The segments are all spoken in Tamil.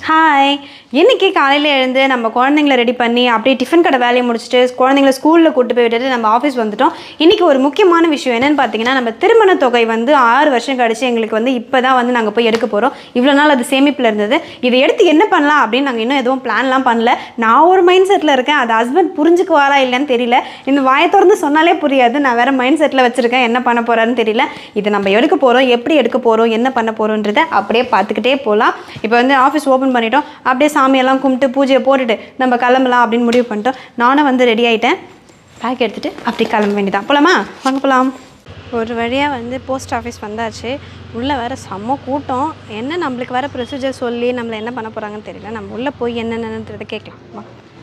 ஹாய் இன்னைக்கு காலையில் எழுந்து நம்ம குழந்தைங்கள ரெடி பண்ணி அப்படியே டிஃபன் கடை வேலையை முடிச்சுட்டு குழந்தைங்கள ஸ்கூலில் கூட்டு போய் விட்டுட்டு நம்ம ஆஃபீஸ் வந்துட்டோம் இன்னைக்கு ஒரு முக்கியமான விஷயம் என்னன்னு பார்த்தீங்கன்னா நம்ம திருமண தொகை வந்து ஆறு வருஷம் கழிச்சு எங்களுக்கு வந்து இப்போ தான் வந்து நாங்கள் போய் எடுக்க போகிறோம் இவ்வளோ நாள் அது சேமிப்பில் இருந்தது இதை எடுத்து என்ன பண்ணலாம் அப்படின்னு நாங்கள் இன்னும் எதுவும் பிளான்லாம் பண்ணல நான் ஒரு மைண்ட் செட்டில் இருக்கேன் அது ஹஸ்பண்ட் புரிஞ்சுக்குவாரா இல்லைன்னு தெரியல இந்த வாயை திறந்து சொன்னாலே புரியாது நான் வேற மைண்ட் செட்டில் வச்சுருக்கேன் என்ன பண்ண போகிறாருன்னு தெரியல இது நம்ம எடுக்க போகிறோம் எப்படி எடுக்க போகிறோம் என்ன பண்ண போகிறோன்றதை அப்படியே பார்த்துக்கிட்டே போகலாம் இப்போ வந்து ஆஃபீஸ் ஓப்பன் பண்ணிட்டோம் அப்படியே சாமியெல்லாம் கும்பிட்டு பூஜையை போட்டுட்டு நம்ம கிளம்பலாம் அப்படின்னு முடிவு பண்ணிட்டோம் நானும் வந்து ரெடி ஆகிட்டேன் பேக் எடுத்துகிட்டு அப்படி கிளம்ப வேண்டியதான் போகலாமா வாங்க போகலாம் ஒரு வழியாக வந்து போஸ்ட் ஆஃபீஸ் வந்தாச்சு உள்ளே வேறு செம்ம கூட்டம் என்ன நம்மளுக்கு வேறு ப்ரொசீஜர் சொல்லி நம்மளை என்ன பண்ண போகிறாங்கன்னு தெரியல நம்ம உள்ளே போய் என்னென்னன்றதை கேட்கலாம் வா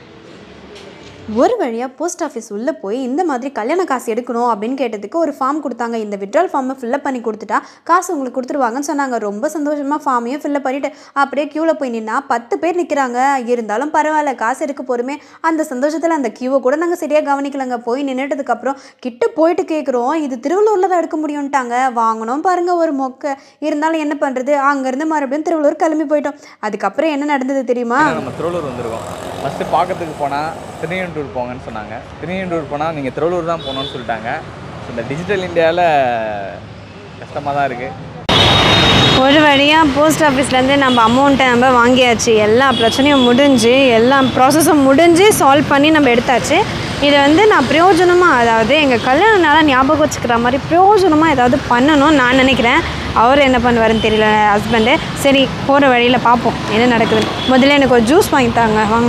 ஒரு வழியாக போஸ்ட் ஆஃபீஸ் உள்ளே போய் இந்த மாதிரி கல்யாண காசு எடுக்கணும் அப்படின்னு கேட்டதுக்கு ஒரு ஃபார்ம் கொடுத்தாங்க இந்த விட்ரால் ஃபார்மை ஃபில்லப் பண்ணி கொடுத்துட்டா காசு உங்களுக்கு கொடுத்துருவாங்கன்னு சொன்னாங்க ரொம்ப சந்தோஷமாக ஃபார்மையும் ஃபில்லப் பண்ணிவிட்டு அப்படியே க்யூவில் போய் நின்னா பத்து பேர் நிற்கிறாங்க இருந்தாலும் பரவாயில்ல காசு எடுக்க போகிறோமே அந்த சந்தோஷத்தில் அந்த க்யூவை கூட நாங்கள் சரியாக கவனிக்கலங்க போய் நின்றுட்டதுக்கப்புறம் கிட்ட போயிட்டு கேட்குறோம் இது திருவள்ளூரில் தான் எடுக்க முடியும்ட்டாங்க வாங்கணும் பாருங்கள் ஒரு மொக்க இருந்தாலும் என்ன பண்ணுறது அங்கேருந்து மறுபடியும் திருவள்ளூர் கிளம்பி போயிட்டோம் அதுக்கப்புறம் என்ன நடந்தது தெரியுமா நம்ம திருவள்ளூர் வந்திருக்கோம் ஃபஸ்ட்டு பார்க்கறதுக்கு போனால் திருநெல்வேலூர் போங்கன்னு சொன்னாங்க திருநெல்வேலூர் போனால் நீங்கள் திருவள்ளூர் தான் போகணும்னு சொல்லிட்டாங்க So, இந்த டிஜிட்டல் இந்தியாவில் கஷ்டமாக தான் இருக்குது ஒரு வழியாக போஸ்ட் ஆஃபீஸ்லேருந்து நம்ம அமௌண்ட்டை நம்ம வாங்கியாச்சு எல்லா பிரச்சனையும் முடிஞ்சு எல்லா ப்ராசஸும் முடிஞ்சு சால்வ் பண்ணி நம்ம எடுத்தாச்சு இதை வந்து நான் பிரயோஜனமாக அதாவது எங்கள் கல்யாண நாளாக ஞாபகம் வச்சுக்கிற மாதிரி பிரயோஜனமாக ஏதாவது பண்ணணும்னு நான் நினைக்கிறேன் அவர் என்ன பண்ணுவாருன்னு தெரியல ஹஸ்பண்டு சரி போகிற வழியில் பார்ப்போம் என்ன நடக்குது முதல்ல எனக்கு ஒரு ஜூஸ் வாங்கி தாங்க வாங்க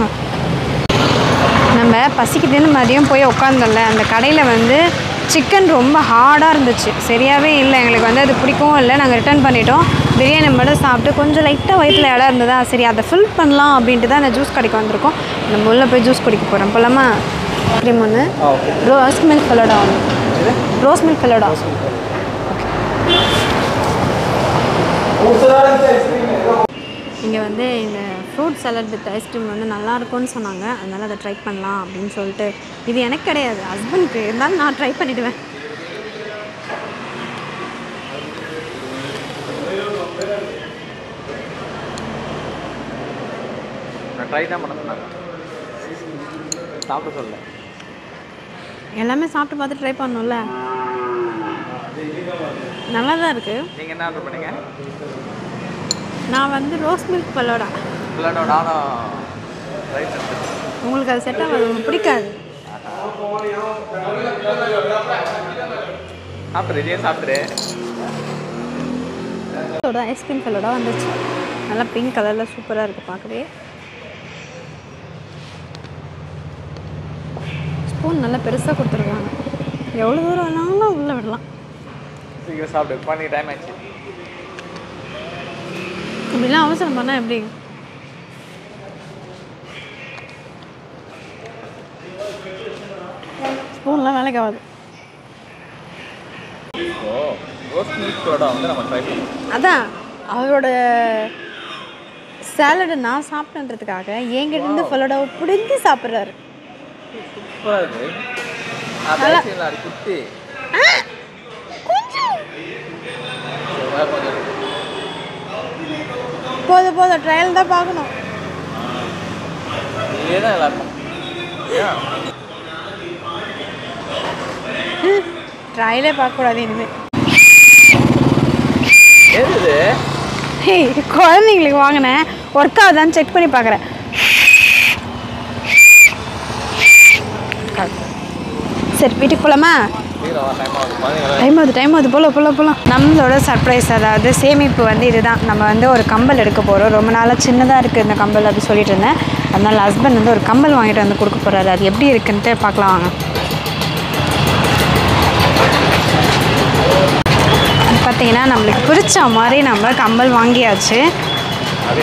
நம்ம பசிக்குதுன்னு மதியம் போய் உட்காந்தோம்ல அந்த கடையில் வந்து சிக்கன் ரொம்ப ஹார்டாக இருந்துச்சு சரியாகவே இல்லை எங்களுக்கு வந்து அது பிடிக்கவும் இல்லை நாங்கள் ரிட்டர்ன் பண்ணிட்டோம் பிரியாணி மட்டும் சாப்பிட்டு கொஞ்சம் லைட்டாக வயிற்றில் இடம் இருந்ததா சரி அதை ஃபில் பண்ணலாம் அப்படின்ட்டு தான் அந்த ஜூஸ் கடைக்கு வந்திருக்கோம் நம்ம உள்ளே போய் ஜூஸ் குடிக்க போகிறோம் போலாமா க்ரீம் ஒன்று ரோஸ் மில்க் ஃபெலோடா ஒன்று ரோஸ் மில்க் ஃபெலோடா இங்கே வந்து இந்த ஃப்ரூட் சலட் வித் ஐஸ்கிரீம் வந்து நல்லா இருக்கும்னு சொன்னாங்க அதனால் அதை ட்ரை பண்ணலாம் அப்படின்னு சொல்லிட்டு இது எனக்கு கிடையாது ஹஸ்பண்ட்க்கு இருந்தாலும் நான் ட்ரை பண்ணிவிடுவேன் நான் ட்ரை தான் பண்ண சொன்னாங்க சாப்பிட சொல்லல எல்லாமே சாப்பிட்டு பார்த்து ட்ரை பண்ணணும்ல நல்லா தான் இருக்குது நீங்கள் என்ன ஆர்டர் பண்ணீங்க நான் வந்து ரோஸ் மில்க் பல்லோடா இல்லைன்னா நானும் ட்ரை பண்ணுறேன் உங்களுக்கு அது செட் ஆகாது உங்களுக்கு பிடிக்காது சாப்பிட்ரு இதே சாப்பிட்ரு ஃபெலோடா ஐஸ்கிரீம் ஃபெலோடா வந்துச்சு நல்லா பிங்க் கலரில் சூப்பராக இருக்குது பார்க்கவே ஸ்பூன் நல்லா பெருசாக கொடுத்துருக்காங்க எவ்வளோ தூரம் வேணாலும் உள்ளே விடலாம் சீக்கிரம் சாப்பிடு குழந்தைக்கு டைம் ஆச்சு அப்படிலாம் அவசரம் பண்ணால் எப்படி ஸ்பூன்லாம் வேலைக்கு ஆகாது ஓ ரோஸ் மில்கோட வந்து நம்ம ட்ரை பண்ணுவோம் அதான் அவரோட சேலடை நான் சாப்பிட்டன்றதுக்காக என்கிட்ட இருந்து ஃபலோடாவை பிடிங்கி சாப்பிட்றாரு சூப்பராக இருக்குது அது ஐஸ்கிரீமில் அது குத்தி சரி, கொஞ்சம் போதும் போதும் ட்ரையல் தான் பார்க்கணும் இதே தான் எல்லாருக்கும் ஏன் ட்ரையலே பார்க்கக்கூடாது இனிமேல் எது இது ஹேய் குழந்தைங்களுக்கு வாங்கினேன் ஒர்க் ஆகுதான்னு செக் பண்ணி பார்க்குறேன் சரி வீட்டுக்கு போகலாமா சீக்கிரம் வர டைம் ஆகுது குழந்தைங்க டைம் ஆகுது டைம் ஆகுது போல போல போகலாம் நம்மளோட சர்ப்ரைஸ் அதாவது சேமிப்பு வந்து இதுதான் நம்ம வந்து ஒரு கம்பல் எடுக்க போகிறோம் ரொம்ப நாளாக சின்னதாக இருக்குது இந்த கம்பல் அப்படி சொல்லிட்டு இருந்தேன் அதனால் ஹஸ்பண்ட் வந்து ஒரு கம்பல் வாங்கிட்டு வந்து கொடுக்க போகிறாரு அது எப்படி இருக்குன்ட்டு பார்க்கலாம் வாங்க பார்த்தீங்கன்னா நம்மளுக்கு பிடிச்ச மாதிரி நம்ம கம்பல் வாங்கியாச்சு அதே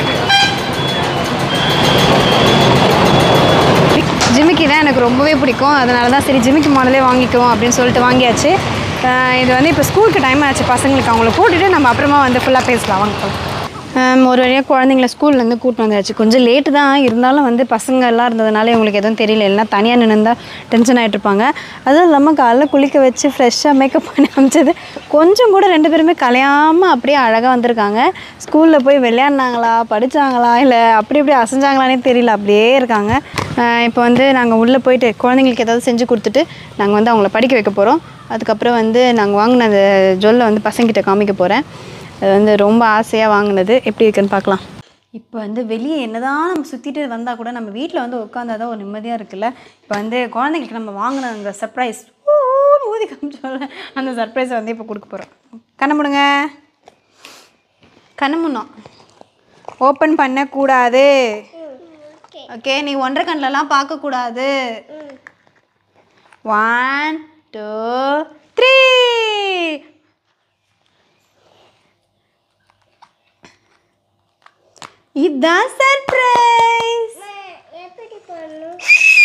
ஜிமிக்கி தான் எனக்கு ரொம்பவே பிடிக்கும் அதனால தான் சரி ஜிமிக்கி மாடலே வாங்கிக்குவோம் அப்படின்னு சொல்லிட்டு வாங்கியாச்சு அஹ் இது வந்து இப்போ ஸ்கூலுக்கு டைம் ஆச்சு பசங்களுக்கு அவங்கள கூட்டிட்டு நம்ம அப்புறமா வந்து ஃபுல்லாக பேசலாம் வாங்க போலாம். ஆம், ஒரு வழியாக குழந்தைங்கள ஸ்கூல்லேருந்து கூட்டிட்டு வந்தாச்சு கொஞ்சம் லேட்டு தான் இருந்தாலும் வந்து பசங்க எல்லாம் இருந்ததுனால இவங்களுக்கு எதுவும் தெரியல இல்லைனா தனியாக நின்று டென்ஷன் ஆகிட்டு இருப்பாங்க அதுவும் இல்லாமல் காலைல குளிக்க வச்சு ஃப்ரெஷ்ஷாக மேக்கப் பண்ணி அமைச்சது கொஞ்சம் கூட ரெண்டு பேருமே கலையாமல் அப்படியே அழகாக வந்திருக்காங்க ஸ்கூலில் போய் விளையாடினாங்களா படித்தாங்களா இல்லை அப்படி இப்படி அசைஞ்சாங்களானே தெரியல அப்படியே இருக்காங்க இப்போ வந்து நாங்கள் உள்ளே போயிட்டு குழந்தைங்களுக்கு ஏதாவது செஞ்சு கொடுத்துட்டு நாங்கள் வந்து அவங்கள படிக்க வைக்க போகிறோம் அதுக்கப்புறம் வந்து நாங்கள் வாங்கின அந்த ஜொல்லை வந்து பசங்கிட்ட காமிக்க போகிறேன் அது வந்து ரொம்ப ஆசையாக வாங்கினது எப்படி இருக்குன்னு பார்க்கலாம் இப்போ வந்து வெளியே என்னதான் நம்ம சுற்றிட்டு வந்தால் கூட நம்ம வீட்டில் வந்து உட்காந்தா தான் ஒரு நிம்மதியாக இருக்குல்ல இப்போ வந்து குழந்தைங்களுக்கு நம்ம வாங்கின அந்த சர்ப்ரைஸ் ஊதி காமிச்சோம்ல அந்த சர்ப்ரைஸை வந்து இப்போ கொடுக்க போகிறோம் கண்ணை முடுங்க கண்ணை முன்னோம் ஓப்பன் பண்ணக்கூடாது ஓகே நீ ஒன்றரை கண்ணிலலாம் பார்க்கக்கூடாது ஒன் டூ த்ரீ இதுதான் சர்ப்ரைஸ் எப்படி பண்ணும்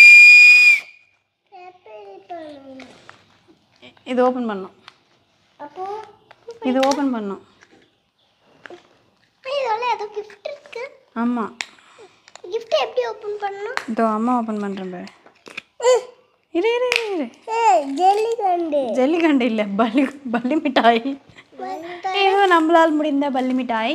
எப்படி பண்ணும் இது ஓப்பன் பண்ணோம் அப்போ இது ஓப்பன் பண்ணோம் இதோட ஏதோ gift இருக்கு ஆமாம் gift எப்படி ஓபன் பண்ணணும் இதோ அம்மா ஓப்பன் பண்ணுறேன் பாரு இரு இரு இரு இரு ஜெல்லி கண்டு ஜல்லிக்கண்டு இல்லை பல்லி பல்லி மிட்டாய் இது நம்மளால் முடிந்த பல்லி மிட்டாய்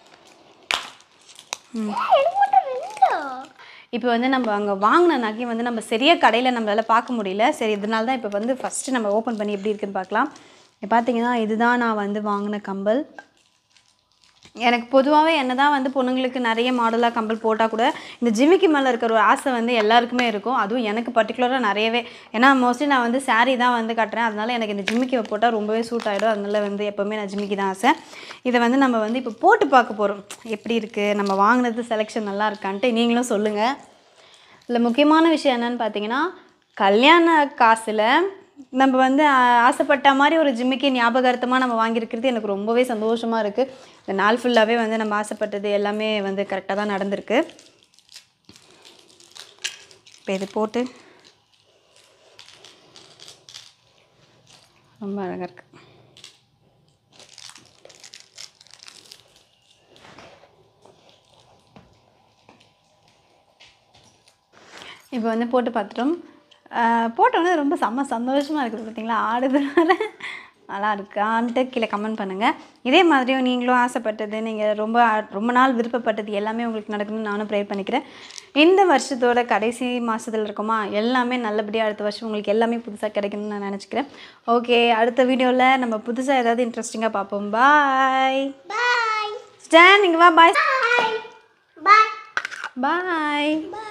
இப்போ வந்து நம்ம அங்கே வாங்கின நகை வந்து நம்ம சரியாக கடையில் நம்மளால் பார்க்க முடியல சரி இதனால தான் இப்போ வந்து ஃபஸ்ட்டு நம்ம ஓப்பன் பண்ணி எப்படி இருக்குன்னு பார்க்கலாம் இப்போ பார்த்தீங்கன்னா இதுதான் நான் வந்து வாங்கின கம்பல் எனக்கு பொதுவாகவே என்ன தான் வந்து பொண்ணுங்களுக்கு நிறைய மாடலாக கம்பல் போட்டால் கூட இந்த ஜிமிக்கி மேலே இருக்கிற ஒரு ஆசை வந்து எல்லாருக்குமே இருக்கும் அதுவும் எனக்கு பர்டிகுலராக நிறையவே ஏன்னா மோஸ்ட்லி நான் வந்து saree தான் வந்து கட்டுறேன் அதனால எனக்கு இந்த ஜிமிக்கி போட்டால் ரொம்பவே சூட் ஆகிடும் அதனால வந்து எப்போவுமே நான் ஜிமிக்கி தான் ஆசை இதை வந்து நம்ம வந்து இப்போ போட்டு பார்க்க போகிறோம் எப்படி இருக்குது நம்ம வாங்கினது செலெக்ஷன் நல்லா இருக்கான்ட்டு நீங்களும் சொல்லுங்கள் இதில் முக்கியமான விஷயம் என்னன்னு பார்த்தீங்கன்னா கல்யாண காசில் நம்ம வந்து ஆ- ஆசைப்பட்ட மாதிரி ஒரு ஜிம்மிக்கு ஞாபகார்த்தமாக நம்ம வாங்கியிருக்கிறது எனக்கு ரொம்பவே சந்தோஷமாக இருக்குது இந்த நாள் ஃபுல்லாகவே வந்து நம்ம ஆசைப்பட்டது எல்லாமே வந்து கரெக்டாக தான் நடந்திருக்கு இப்போ இது போட்டு ரொம்ப அழகாக இருக்குது இப்போ வந்து போட்டு பார்த்துட்டோம் ஆஹ் போட்டோன்னே ரொம்ப செம்ம சந்தோஷமாக இருக்குது பார்த்தீங்களா ஆடுறதுனால நல்லா இருக்கான்ட்டு கீழே கமெண்ட் பண்ணுங்கள் இதே மாதிரியும் நீங்களும் ஆசைப்பட்டது நீங்கள் ரொம்ப ஆ- ரொம்ப நாள் விருப்பப்பட்டது எல்லாமே உங்களுக்கு நடக்கணும்னு நானும் ப்ரே பண்ணிக்கிறேன் இந்த வருஷத்தோட கடைசி மாதத்தில் இருக்கோமா எல்லாமே நல்லபடியாக அடுத்த வருஷம் உங்களுக்கு எல்லாமே புதுசாக கிடைக்கணும்னு நான் நினச்சிக்கிறேன் ஓகே அடுத்த வீடியோவில் நம்ம புதுசாக ஏதாவது இன்ட்ரெஸ்டிங்காக பார்ப்போம் பாய் பாய் ஸ்டான் இங்கே வா பாய் பாய் பாய் பாய் பாய்